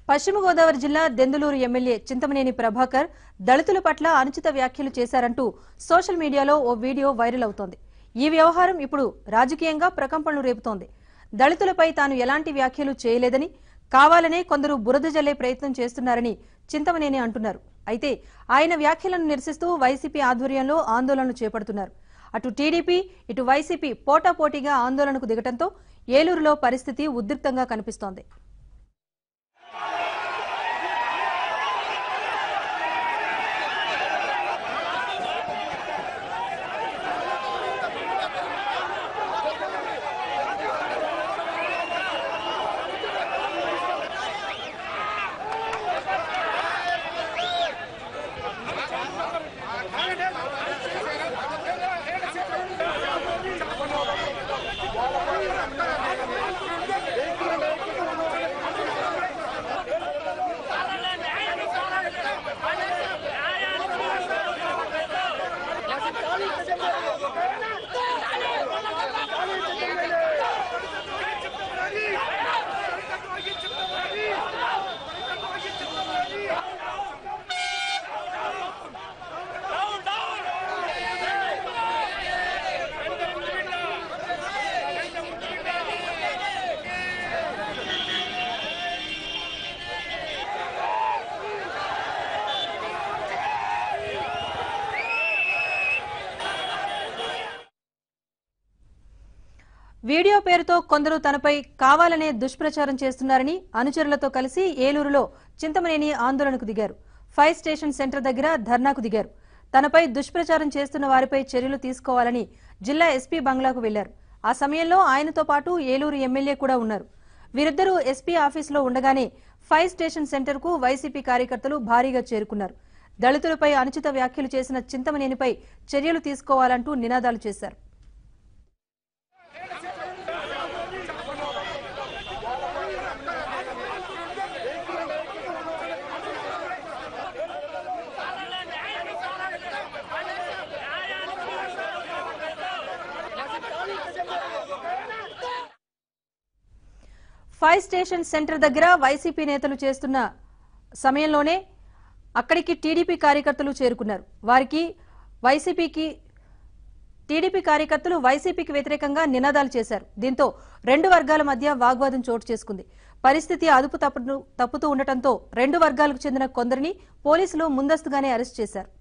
పశ్చిమ గోదావరి జిల్లా దెందులూరు ఎమ్మెల్యే చింతమనేని ప్రభాకర్ దళితుల పట్ల అనుచిత వ్యాఖ్యలు చేశారంటూ సోషల్ మీడియాలో ఓ వీడియో వైరల్ అవుతోంది ఈ వ్యవహారం ఇప్పుడు రాజకీయంగా ప్రకంపనలు రేపుతోంది దళితులపై తాను ఎలాంటి వ్యాఖ్యలు చేయలేదని కావాలనే కొందరు బురద జల్లే ప్రయత్నం చేస్తున్నారని చింతమనేని అంటున్నారు అయితే ఆయన వ్యాఖ్యలను నిరసిస్తూ వైసీపీ ఆధ్వర్యంలో ఆందోళనలు చేపడుతున్నారు అటు టీడీపీ ఇటు వైసీపీ పోటాపోటీగా ఆందోళనకు దిగటంతో ఏలూరులో పరిస్థితి ఉద్రిక్తంగా కనిపిస్తోంది వీడియో పేరుతో కొందరు తనపై కావాలనే దుష్ప్రచారం చేస్తున్నారని అనుచరులతో కలిసి ఏలూరులో చింతమనేని ఆందోళనకు దిగారు ఫైర్ స్టేషన్ సెంటర్ దగ్గర ధర్నాకు దిగారు తనపై దుష్ప్రచారం చేస్తున్న వారిపై చర్యలు తీసుకోవాలని జిల్లా ఎస్పీ బంగ్లాకు వెళ్లారు ఆ సమయంలో ఆయనతో పాటు ఏలూరు ఎమ్మెల్యే కూడా ఉన్నారు వీరిద్దరూ ఎస్పీ ఆఫీసులో ఉండగానే ఫైర్ స్టేషన్ సెంటర్ కు వైసీపీ కార్యకర్తలు భారీగా చేరుకున్నారు దళితులపై అనుచిత వ్యాఖ్యలు చేసిన చింతమనేనిపై చర్యలు తీసుకోవాలంటూ నినాదాలు చేశారు ఫైర్ స్టేషన్ సెంటర్ దగ్గర వైసీపీ నేతలు చేస్తున్న సమయంలోనే అక్కడికి టీడీపీ కార్యకర్తలు చేరుకున్నారు వారికి వైసీపీకి టీడీపీ కార్యకర్తలు వైసీపీకి వ్యతిరేకంగా నినాదాలు చేశారు దీంతో రెండు వర్గాల మధ్య వాగ్వాదం చోటు చేసుకుంది పరిస్థితి అదుపు తప్పుతూ తప్పుతూ ఉండటంతో రెండు వర్గాలకు చెందిన కొందరిని పోలీసులు ముందస్తుగానే అరెస్ట్ చేశారు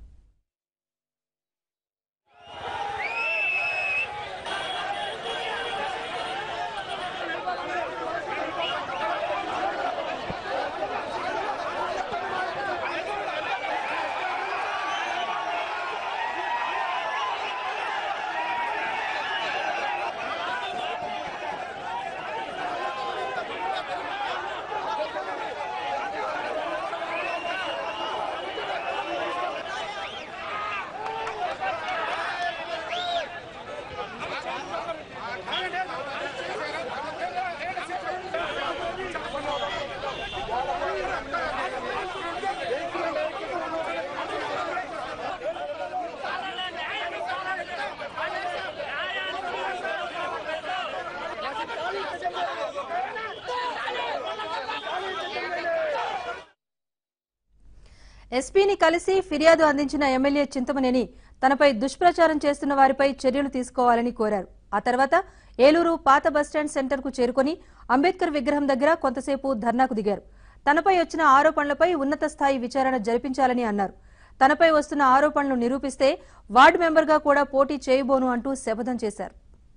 ఎస్పీని కలిసి ఫిర్యాదు అందించిన ఎమ్మెల్యే చింతమనేని తనపై దుష్ప్రచారం చేస్తున్న వారిపై చర్యలు తీసుకోవాలని కోరారు ఆ తర్వాత ఏలూరు పాత బస్టాండ్ సెంటర్ కు చేరుకుని అంబేద్కర్ విగ్రహం దగ్గర కొంతసేపు ధర్నాకు దిగారు తనపై వచ్చిన ఆరోపణలపై ఉన్నత స్థాయి విచారణ జరిపించాలని అన్నారు తనపై వస్తున్న ఆరోపణలు నిరూపిస్తే వార్డు మెంబర్గా కూడా పోటీ చేయబోను అంటూ శపథం చేశారు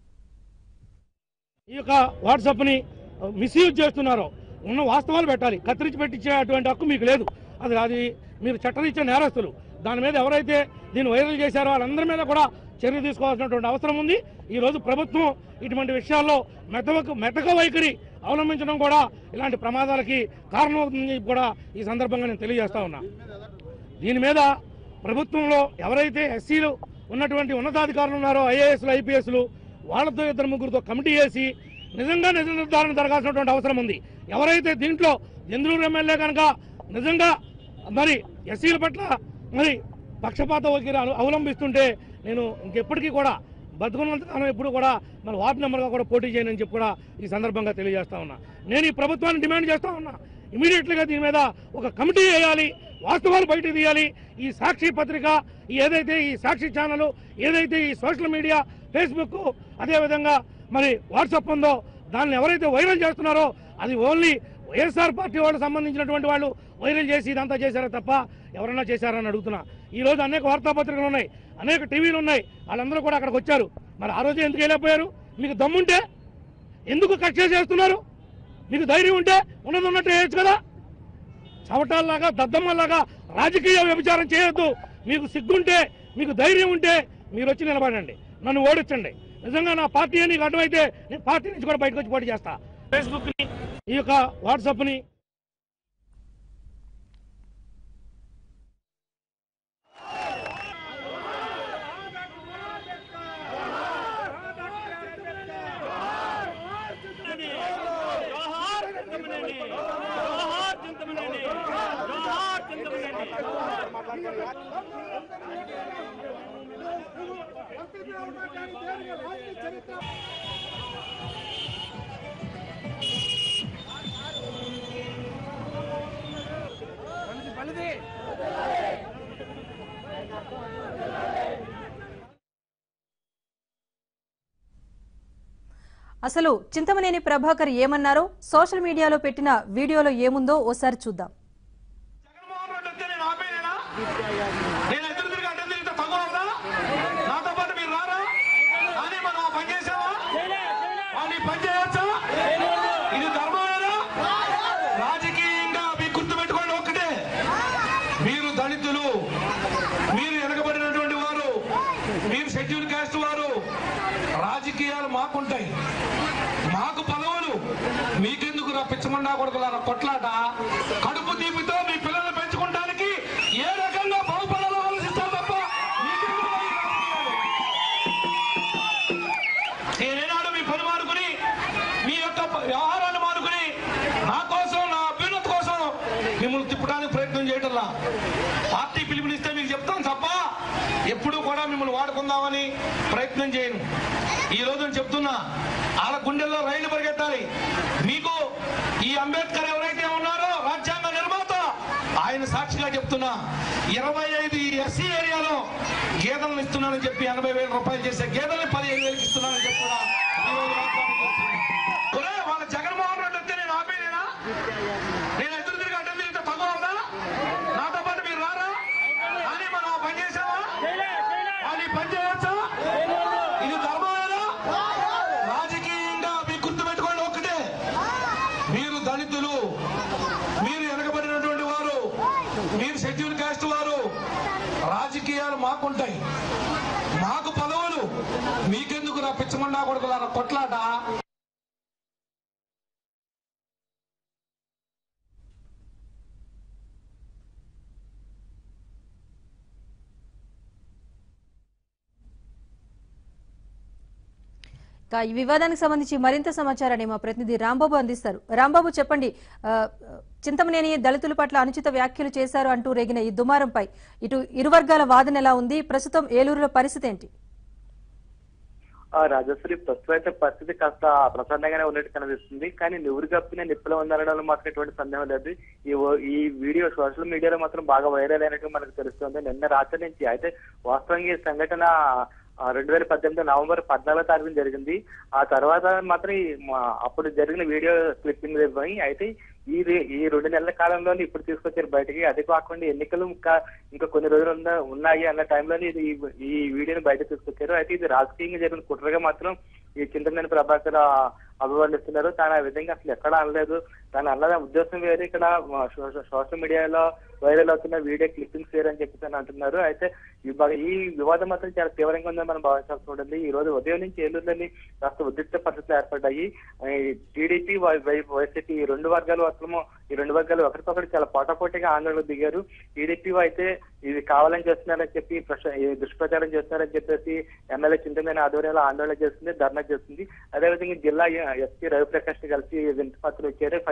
ఈ యొక్క వాట్సాప్ని మిస్యూజ్ చేస్తున్నారు ఉన్న వాస్తవాలు పెట్టాలి కత్తిరించి పెట్టించే అటువంటి హక్కు మీకు లేదు అది అది మీరు చట్టరీత్యా నేరస్తులు దాని మీద ఎవరైతే దీన్ని వైరల్ చేశారో వాళ్ళందరి మీద కూడా చర్య తీసుకోవాల్సినటువంటి అవసరం ఉంది ఈ రోజు ప్రభుత్వం ఇటువంటి విషయాల్లో మెతక మెతక వైఖరి అవలంబించడం కూడా ఇలాంటి ప్రమాదాలకి కారణమవుతుందని కూడా ఈ సందర్భంగా నేను తెలియజేస్తా ఉన్నా దీని మీద ప్రభుత్వంలో ఎవరైతే ఎస్సీలు ఉన్నటువంటి ఉన్నతాధికారులు ఉన్నారో ఐఏఎస్లు ఐపీఎస్లు వాళ్ళతో ఇద్దరు ముగ్గురుతో కమిటీ వేసి నిజంగా నిజ నిర్ధారణ జరగాల్సినటువంటి అవసరం ఉంది ఎవరైతే దీంట్లో ఎందులూరు ఎమ్మెల్యే కనుక నిజంగా మరి ఎస్సీల పట్ల మరి పక్షపాత వైఖరి అను- అవలంబిస్తుంటే నేను ఇంకెప్పటికీ కూడా బతుకున్నంత కాలం ఎప్పుడు కూడా మన వార్డు మెంబర్గా కూడా పోటీ చేయనని చెప్పి కూడా ఈ సందర్భంగా తెలియజేస్తా ఉన్నా నేను ఈ ప్రభుత్వాన్ని డిమాండ్ చేస్తా ఉన్నా ఇమీడియట్లీగా దీని మీద ఒక కమిటీ వేయాలి వాస్తవాలు బయటకు తీయాలి ఈ సాక్షి పత్రిక ఈ ఏదైతే ఈ సాక్షి ఛానల్ ఏదైతే ఈ సోషల్ మీడియా ఫేస్బుక్ అదేవిధంగా మరి వాట్సాప్ ఉందో దాన్ని ఎవరైతే వైరల్ చేస్తున్నారో అది ఓన్లీ వైఎస్ఆర్ పార్టీ వాళ్ళకి సంబంధించినటువంటి వాళ్ళు వైరల్ చేసి ఇదంతా చేశారో తప్ప ఎవరన్నా చేశారని అడుగుతున్నా ఈ రోజు అనేక వార్తాపత్రికలు ఉన్నాయి అనేక టీవీలు ఉన్నాయి వాళ్ళందరూ కూడా అక్కడికి వచ్చారు మరి ఆ రోజు ఎందుకు వెళ్ళిపోయారు మీకు దమ్ముంటే ఎందుకు కక్ష చేస్తున్నారు మీకు ధైర్యం ఉంటే ఉన్నది ఉన్నట్టు చేయొచ్చు కదా చవటాల్లాగా దద్దమ్మల్లాగా రాజకీయ వ్యభిచారం చేయొద్దు మీకు సిగ్గుంటే మీకు ధైర్యం ఉంటే మీరు వచ్చి నిలబడండి నన్ను ఓడించండి నిజంగా నా పార్టీ నీకు అడ్డమైతే నేను పార్టీ నుంచి కూడా బయటకు వచ్చి పోటీ చేస్తా ఫేస్బుక్ని ఈ యొక్క వాట్సాప్ని జోహార్ చింతమనేని జోహార్ చింతమనేని జోహార్ చింతమనేని అసలు చింతమనేని ప్రభాకర్ ఏమన్నారో సోషల్ మీడియాలో పెట్టిన వీడియోలో ఏముందో ఓసారి చూద్దాం జగన్మోహన్ రెడ్డి వస్తే నేను ఆపేనేనా నేను ఎదురు తిరిగి అడ్డం తిరిగితే తగ్గవుదా నాతో పాటు మీరు రారా కానీ మనం ఆ పని చేసావా వాళ్ళు ఈ పని చేయొచ్చా ఇది ధర్మమేనా రాజకీయంగా మీకు గుర్తుపెట్టుకోండి ఒక్కటే మీరు దళితులు మీరు వెనకబడినటువంటి వారు మీరు షెడ్యూల్ కాస్ట్ వారు రాజకీయాలు మాకుంటాయి మాకు పదవులు మీకెందుకు రా పిచ్చమండా కొడుకులారా కొట్లాట కడుపు తీపితో మీ పిల్లల్ని పెంచుకోవడానికి ఏ రకంగా బాగుపడాలో ఆలోచిస్తారు తప్ప మీకెందుకు రా ఈ రాజకీయాలు? నేనేనాడు మీ పని మానుకుని మీ యొక్క వ్యవహారాన్ని మానుకుని నా కోసం నా అభ్యున్నతి కోసం మిమ్మల్ని తిప్పడానికి ప్రయత్నం చేయటంలా పార్టీ పిలుపునిస్తే మీకు చెప్తాను తప్ప ఎప్పుడూ కూడా మిమ్మల్ని వాడుకుందామని ప్రయత్నం చేయను ఈ రోజు నేను చెప్తున్నా వాళ్ళ గుండెల్లో రైలు పరిగెత్తాలి మీకు ఈ అంబేద్కర్ ఎవరైతే ఉన్నారో రాజ్యాంగ నిర్మాత ఆయన సాక్షిగా చెప్తున్నా ఇరవై ఐదు ఎస్సీ ఏరియాలో గేదెలను ఇస్తున్నానని చెప్పి ఎనభై వేల రూపాయలు చేసే గేదెల్ని పదిహేను వేలకు ఇస్తున్నానని చెప్పి కూడా ఈ రోజు వాగ్దానం చేస్తున్నా. ఒరేయ్, వాళ్ళ జగన్మోహన్ రెడ్డి వస్తే నేను ఆపేనేనా నేను ఎదురు తిరిగి అడ్డం తిరిగితే తగ్గవుదా నాతో పాటు మీరు రారా కానీ మనం ఆ పని చేసావా వాళ్ళు ఈ పని చేయొచ్చా ఇది ధర్మమేనా రాజకీయంగా మీకు గుర్తుపెట్టుకోండి ఒక్కటే మీరు దళితులు మీరు వెనకబడినటువంటి వారు మీరు షెడ్యూల్ కాస్ట్ వారు రాజకీయాలు మాకుంటాయి మాకు పదవులు మీకెందుకు రా పిచ్చమండా కొడుకులారా కొట్లాట ఇక ఈ వివాదానికి సంబంధించి మరింత సమాచారాన్ని మా ప్రతినిధి రాంబాబు అందిస్తారు రాంబాబు చెప్పండి ఆ, చింతమనేని దళితుల పట్ల అనుచిత వ్యాఖ్యలు చేశారు అంటూ రేగిన ఈ దుమారంపై ఇటు ఇరు వర్గాల వాదన ఎలా ఉంది ప్రస్తుతం ఏలూరులో పరిస్థితి ఏంటి ఆ రాజశ్రీ ప్రస్తుతం అయితే పరిస్థితి కాస్త ప్రసన్నంగానే ఉన్నట్టు కనిపిస్తుంది కానీ నివురు కప్పిన నిప్పులో ఉందనడంలో మాత్రం ఎటువంటి సందేహం లేదు ఈ ఓ- ఈ వీడియో సోషల్ మీడియాలో మాత్రం బాగా వైరల్ అయినట్టు మనకు తెలుస్తుంది నిన్న రాత్రి నుంచి అయితే వాస్తవంగా ఈ సంఘటన రెండు వేల పద్దెనిమిది నవంబర్ పద్నాలుగో తారీఖున జరిగింది ఆ తర్వాత మాత్రం ఈ మా- అప్పుడు జరిగిన వీడియో క్లిప్పింగ్ పోయి అయితే ఈ రే- ఈ రెండు నెలల కాలంలోనే ఇప్పుడు తీసుకొచ్చారు బయటకి అది కాకుండా ఎన్నికలు ఇంకా ఇంకా కొన్ని రోజులు ఉన్న- ఉన్నాయి అన్న టైంలోనే ఇది ఈ- ఈ వీడియోని బయట తీసుకొచ్చారు అయితే ఇది రాజకీయంగా జరిగిన కుట్రగా మాత్రం ఈ చింతమనేని ప్రభాకర్ ఆ, అభివర్ణిస్తున్నారు తాను ఆ విధంగా అసలు ఎక్కడ అనలేదు తాను అన్నది ఉద్దేశం వేరే ఇక్కడ ఆ, సోష- సోషల్ మీడియాలో వైరల్ అవుతున్న వీడియో క్లిప్పింగ్స్ వేరే అని చెప్పి తను అంటున్నారు అయితే ఈ బ- ఈ వివాదం మాత్రం చాలా తీవ్రంగా ఉందని మనం భావించాల్సి ఉంటుంది ఈ రోజు ఉదయం నుంచి ఏలూరులోని కాస్త ఉద్రిక్త పరిస్థితులు ఏర్పడ్డాయి టీడీపీ వైసీపీ ఈ రెండు వర్గాలు అసలు ఈ రెండు వర్గాలు ఒకరికొకరు చాలా పోటాపోటీగా ఆందోళనకు దిగారు టీడీపీ అయితే ఇది కావాలని చేస్తున్నారని చెప్పి ప్రశ- ఈ దుష్ప్రచారం చేస్తున్నారని చెప్పేసి ఎమ్మెల్యే చింతమైన ఆధ్వర్యంలో ఆందోళన చేస్తుంది ధర్నా చేస్తుంది అదేవిధంగా జిల్లా ఎస్పీ రవిప్రకాష్ ని కలిసి వింత పత్రం ఇచ్చారు మరి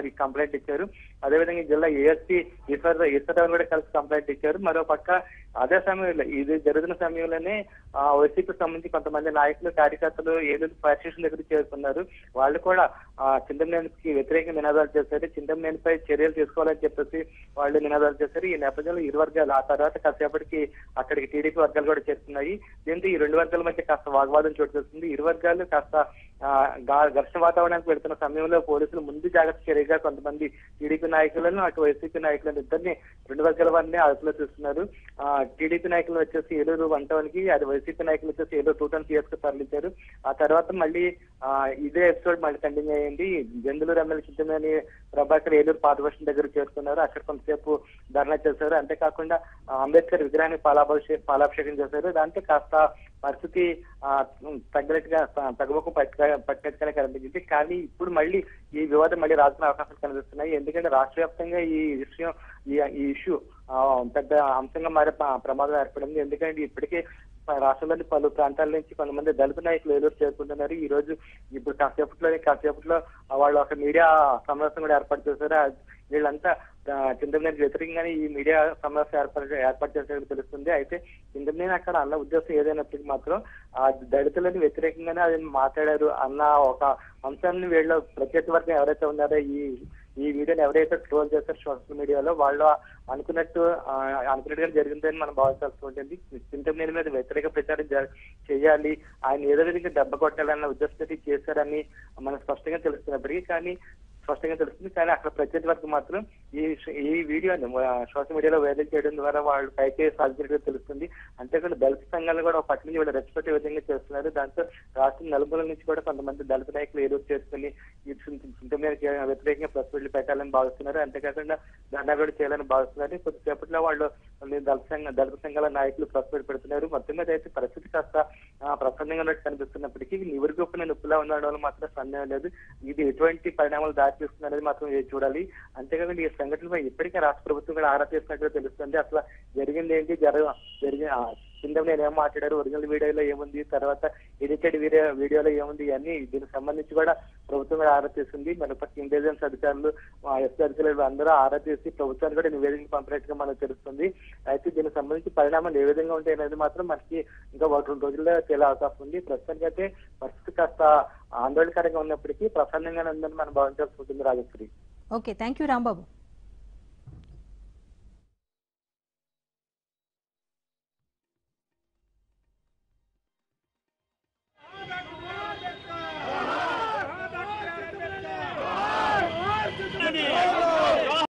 కంప్లైంట్ ఇచ్చారు అదేవిధంగా ఈ జిల్లా ఏఎస్పీ ఈశ్వర్ ఈశ్వరరావు కూడా కలిసి కంప్లైంట్ ఇచ్చారు మరో పక్క అదే సమయంలో ఇది జరుగుతున్న సమయంలోనే ఆ వైసీపీ సంబంధించి కొంతమంది నాయకులు కార్యకర్తలు ఏలూరు ఫైర్ స్టేషన్ దగ్గర చేరుకున్నారు వాళ్ళు కూడా ఆ చింతమనేనికి వ్యతిరేకంగా నినాదాలు చేశారు చింతమనేనిపై చర్యలు తీసుకోవాలని చెప్పేసి వాళ్ళు నినాదాలు చేశారు ఈ నేపథ్యంలో ఇరు వర్గాలు ఆ తర్వాత కాసేపటికి అక్కడికి టీడీపీ వర్గాలు కూడా చేరుకున్నాయి దీంతో ఈ రెండు వర్గాల మధ్య కాస్త వాగ్వాదం చోటు చేసుకుంది ఇరు వర్గాలు కాస్త ఆ, గా- ఘర్షణ వాతావరణానికి వెళ్తున్న సమయంలో పోలీసులు ముందు జాగ్రత్త చర్యగా కొంతమంది టీడీపీ నాయకులను అటు వైసీపీ నాయకులను ఇద్దరిని రెండు వర్గాల వారిని అదుపులో చూస్తున్నారు ఆ, టీడీపీ నాయకులు వచ్చేసి ఏలూరు వన్ టౌన్ కి అది వైసీపీ నాయకులు వచ్చేసి ఏలూరు టూ టౌన్ పిఎస్ కు తరలించారు ఆ తర్వాత మళ్ళీ ఆ, ఇదే ఎపిసోడ్ మళ్ళీ కంటిన్యూ అయ్యింది జంగులూరు ఎమ్మెల్యే చిత్తమేని ప్రభాకర్ ఏలూరు పాత వర్షం దగ్గర చేరుకున్నారు అక్కడ కొంతసేపు ధర్నా చేశారు అంతేకాకుండా ఆ, అంబేద్కర్ విగ్రహాన్ని పాలాభిషేకం పాలాభిషేకం చేశారు దాంతో కాస్త పరిస్థితి ఆ, తగ్గినట్టుగా ఆ, తగ్గుముఖం పట్ట పట్టినట్టుగానే కనిపించింది కానీ ఇప్పుడు మళ్ళీ ఈ వివాదం మళ్ళీ రాజుకునే అవకాశాలు కనిపిస్తున్నాయి ఎందుకంటే రాష్ట్ర వ్యాప్తంగా ఈ విషయం ఈ ఈ ఇష్యూ పెద్ద అంశంగా మారే ప్ర- ప్రమాదం ఏర్పడింది ఎందుకంటే ఇప్పటికే రాష్ట్రంలోని పలు ప్రాంతాల నుంచి కొంతమంది దళిత నాయకులు ఏలూరు చేరుకుంటున్నారు ఈ రోజు ఇప్పుడు కాసేపట్లోనే కాసేపట్లో వాళ్ళు ఒక మీడియా సమావేశం కూడా ఏర్పాటు చేశారు ఆ వీళ్ళంతా చింతమనేని వ్యతిరేకంగానే ఈ మీడియా సమావేశం ఏర్పాటు ఏర్పాటు చేసినట్టు తెలుస్తుంది అయితే చింతమనేని అక్కడ అన్న ఉద్దేశం ఏదైనప్పటికీ మాత్రం ఆ దళితులని వ్యతిరేకంగానే అది మాట్లాడారు అన్న ఒక అంశాన్ని వీళ్ళ ప్రత్యేక వర్గం ఎవరైతే ఉన్నారో ఈ ఈ వీడియోని ఎవరైతే ట్రోల్ చేశారో సోషల్ మీడియాలో వాళ్ళు అనుకున్నట్టు ఆ, అనుకున్నట్టుగా జరిగిందని మనం భావించాల్సి ఉంటుంది చింతమనేని మీద వ్యతిరేక ప్రచారం జ- చేయాలి ఆయన ఏదో విధంగా దెబ్బ కొట్టాలన్న ఉద్దేశంతో చేశారని మనకు స్పష్టంగా తెలుస్తున్నప్పటికీ కానీ స్పష్టంగా తెలుస్తుంది కానీ అక్కడ ప్రత్యర్థి వర్గం మాత్రం ఈ ఈ వీడియోని ఆ, సోషల్ మీడియాలో వైరల్ చేయడం ద్వారా వాళ్ళు పైకి సాధించినట్టుగా తెలుస్తుంది అంతేకాకుండా దళిత సంఘాలు కూడా ఒక పట్ల నుంచి వాళ్ళు రెస్పెక్ట్ విధంగా చేస్తున్నారు దాంతో రాష్ట్రం నలుమూల నుంచి కూడా కొంతమంది దళిత నాయకులు ఏదో చేసుకుని ఈ చింతమనేని వ్యతిరేకంగా ప్రెస్ మీట్లు పెట్టాలని భావిస్తున్నారు అంతేకాకుండా ధర్నా కూడా చేయాలని భావిస్తున్నారు కొద్దిసేపట్లో వాళ్ళు కొన్ని దళిత సంఘ దళిత సంఘాల నాయకులు ప్రెస్ మీట్ పెడుతున్నారు మొత్తం మీద అయితే పరిస్థితి కాస్త ఆ, ప్రసన్నంగా ఉన్నట్టు కనిపిస్తున్నప్పటికీ నివురు గొప్పన నొప్పిలా ఉండడం వల్ల మాత్రం సందేహం లేదు ఇది ఎటువంటి పరిణామాలు దారితీస్తుంది అనేది మాత్రం వేచి చూడాలి అంతేకాకుండా ఈ సంఘటనపై ఇప్పటికే రాష్ట్ర ప్రభుత్వం కూడా ఆరా తీస్తున్నట్టుగా తెలుస్తుంది అసలు జరిగింది ఏంటి జరగ జరిగిన కింద నేను ఏం మాట్లాడారు ఒరిజినల్ వీడియోలో ఏముంది తర్వాత ఎడిటెడ్ వీడియో వీడియోలో ఏముంది ఇవన్నీ దీనికి సంబంధించి కూడా ప్రభుత్వం కూడా ఆరా తీస్తుంది మన పక్క ఇంటెలిజెన్స్ అధికారులు ఎస్పీ అధికారులు అందరూ ఆరా తీసి ప్రభుత్వానికి కూడా నివేదిక పంపినట్టుగా మనకు తెలుస్తుంది అయితే దీనికి సంబంధించి పరిణామాలు ఏ విధంగా ఉంటాయి అనేది మాత్రం మనకి ఇంకా ఒకటి రెండు రోజుల్లో తేలే అవకాశం ఉంది ప్రస్తుతానికి అయితే పరిస్థితి కాస్త ఆందోళనకరంగా ఉన్నప్పటికీ ప్రసన్నంగానే ఉందని మనం భావించాల్సి ఉంటుంది Rajashri okay thank you Rambabu